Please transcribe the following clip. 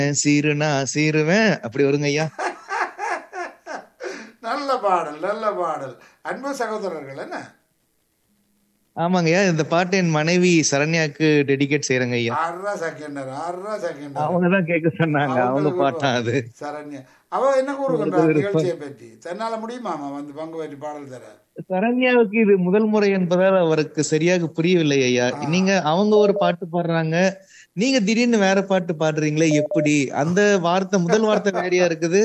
சீருனா சீருவேன் அப்படி வருங்க ஐயா நல்ல பாடல் நல்ல பாடல் அன்பு சகோதரர்கள் என்ன ஆமாங்க ஐயா இந்த பாட்டு என் மனைவி சரண்யாக்கு டெடிகேட் செய்யறேங்க ஐயா ஆறா செகண்டர் ஆறா செகண்டர் அவங்க தான் கேட்க சொன்னாங்க அவங்க அவங்களுக்கு பாட்டா அது சரண்யா அவ என்ன கூறுகின்றார் நிகழ்ச்சியை பற்றி தன்னால முடியுமாமா வந்து பங்கு பற்றி பாடல் தர சரண்யாவுக்கு இது முதல் முறை என்பதால் அவருக்கு சரியாக புரியவில்லை ஐயா நீங்க அவங்க ஒரு பாட்டு பாடுறாங்க நீங்க திடீர்னு வேற பாட்டு பாடுறீங்களே எப்படி அந்த வார்த்தை முதல் வார்த்தை வேறையா இருக்குது